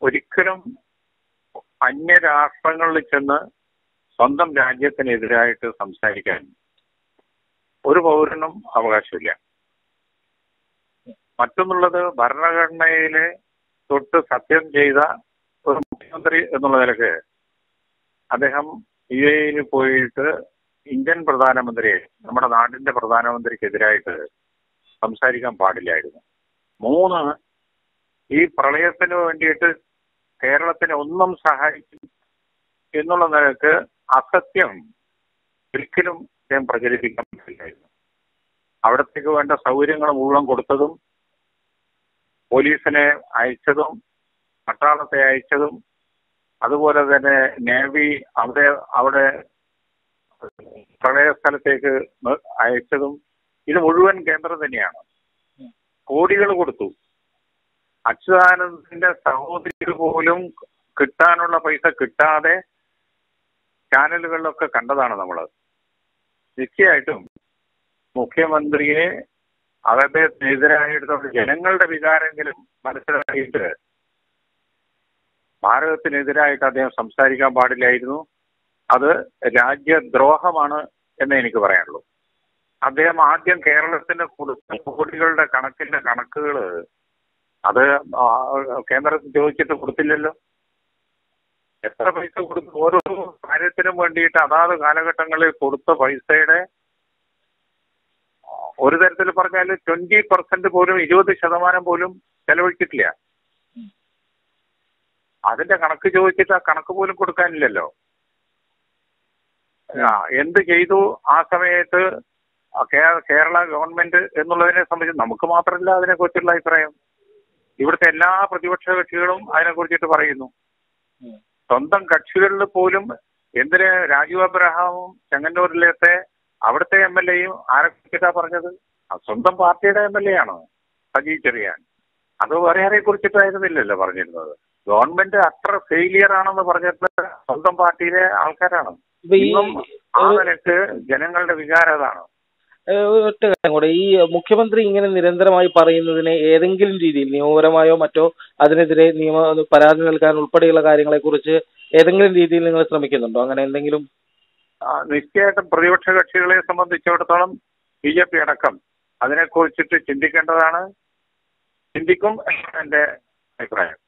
ഒരിക്കലും അന്യരാഷ്ട്രങ്ങളിൽ ചെന്ന് സ്വന്തം രാജ്യത്തിനെതിരായിട്ട് സംസാരിക്കാൻ ഒരു പൗരനും അവകാശമില്ല മറ്റൊന്നുള്ളത് ഭരണഘടനയിലെ തൊട്ട് സത്യം ചെയ്ത ഒരു മുഖ്യമന്ത്രി എന്നുള്ള നിലക്ക് അദ്ദേഹം യു എയിൽ പോയിട്ട് ഇന്ത്യൻ പ്രധാനമന്ത്രിയെ നമ്മുടെ നാടിന്റെ പ്രധാനമന്ത്രിക്കെതിരായിട്ട് സംസാരിക്കാൻ പാടില്ലായിരുന്നു മൂന്ന് ഈ പ്രളയത്തിന് വേണ്ടിയിട്ട് കേരളത്തിനെ ഒന്നും സഹായിക്കും എന്നുള്ള നിലക്ക് അസത്യം ഒരിക്കലും അദ്ദേഹം പ്രചരിപ്പിക്കാൻ പറ്റില്ലായിരുന്നു അവിടത്തേക്ക് വേണ്ട സൗകര്യങ്ങൾ മുഴുവൻ കൊടുത്തതും പോലീസിനെ അയച്ചതും പട്ടാളത്തെ അയച്ചതും അതുപോലെ തന്നെ നേവി അവിടെ അവിടെ പ്രളയ സ്ഥലത്തേക്ക് അയച്ചതും ഇത് മുഴുവൻ കേന്ദ്രം തന്നെയാണ് കോടികൾ കൊടുത്തു അച്യുതാനന്ദന്റെ സഹോദരിക്ക് പോലും കിട്ടാനുള്ള പൈസ കിട്ടാതെ ചാനലുകളിലൊക്കെ കണ്ടതാണ് നമ്മൾ തീർച്ചയായിട്ടും മുഖ്യമന്ത്രിയെ അദ്ദേഹത്തിനെതിരായിട്ട് ജനങ്ങളുടെ വികാരമെങ്കിലും മനസ്സിലാക്കിയിട്ട് ഭാരതത്തിനെതിരായിട്ട് അദ്ദേഹം സംസാരിക്കാൻ പാടില്ലായിരുന്നു അത് രാജ്യദ്രോഹമാണ് എന്ന് എനിക്ക് പറയാനുള്ളൂ അദ്ദേഹം ആദ്യം കേരളത്തിന് കൊടുത്ത കോടികളുടെ കണക്കിന്റെ കണക്കുകൾ അത് കേന്ദ്രത്തിൽ ചോദിച്ചിട്ട് കൊടുത്തില്ലല്ലോ എത്ര പൈസ കൊടുത്തു ഓരോ കാര്യത്തിനും വേണ്ടിയിട്ട് അതാത് കാലഘട്ടങ്ങളിൽ കൊടുത്ത പൈസയുടെ ഒരു തരത്തിൽ പറഞ്ഞാൽ ട്വന്റി പെർസെന്റ് പോലും ഇരുപത് ശതമാനം പോലും ചെലവഴിച്ചിട്ടില്ല അതിന്റെ കണക്ക് ചോദിച്ചിട്ട് ആ കണക്ക് പോലും കൊടുക്കാനില്ലല്ലോ എന്ത് ചെയ്തു ആ സമയത്ത് കേരള ഗവൺമെന്റ് എന്നുള്ളതിനെ സംബന്ധിച്ച് നമുക്ക് മാത്രമല്ല അതിനെ കുറിച്ചുള്ള അഭിപ്രായം ഇവിടുത്തെ എല്ലാ പ്രതിപക്ഷ കക്ഷികളും അതിനെ കുറിച്ചിട്ട് പറയുന്നു സ്വന്തം കക്ഷികളിൽ പോലും എന്തിന് രാജു അബ്രഹാമും ചെങ്ങന്നൂരിലത്തെ അവിടുത്തെ എം എൽ എയും ആരെ കുറിച്ചിട്ടാ പറഞ്ഞത് സ്വന്തം പാർട്ടിയുടെ എം എൽ എ ആണ് സജി ചെറിയാൻ അത് വേറെ ആരെ കുറിച്ചിട്ടായിരുന്നില്ലല്ലോ പറഞ്ഞിരുന്നത് ഗവൺമെന്റ് അത്ര ഫെയിലിയർ ആണെന്ന് പറഞ്ഞിട്ട് സ്വന്തം പാർട്ടിയിലെ ആൾക്കാരാണ് ഇന്നും ആ നിലക്ക് ജനങ്ങളുടെ വികാരം അതാണ് ഒറ്റ കാര്യം കൂടെ ഈ മുഖ്യമന്ത്രി ഇങ്ങനെ നിരന്തരമായി പറയുന്നതിനെ ഏതെങ്കിലും രീതിയിൽ നിയമപരമായോ മറ്റോ അതിനെതിരെ നിയമ പരാതി നൽകാൻ ഉൾപ്പെടെയുള്ള കാര്യങ്ങളെ കുറിച്ച് ഏതെങ്കിലും രീതിയിൽ നിങ്ങൾ ശ്രമിക്കുന്നുണ്ടോ അങ്ങനെ എന്തെങ്കിലും നിശ്ചയമായിട്ടും പ്രതിപക്ഷ കക്ഷികളെ സംബന്ധിച്ചിടത്തോളം ബി ജെ പി അടക്കം അതിനെക്കുറിച്ചിട്ട് ചിന്തിക്കേണ്ടതാണ് ചിന്തിക്കും എന്റെ അഭിപ്രായം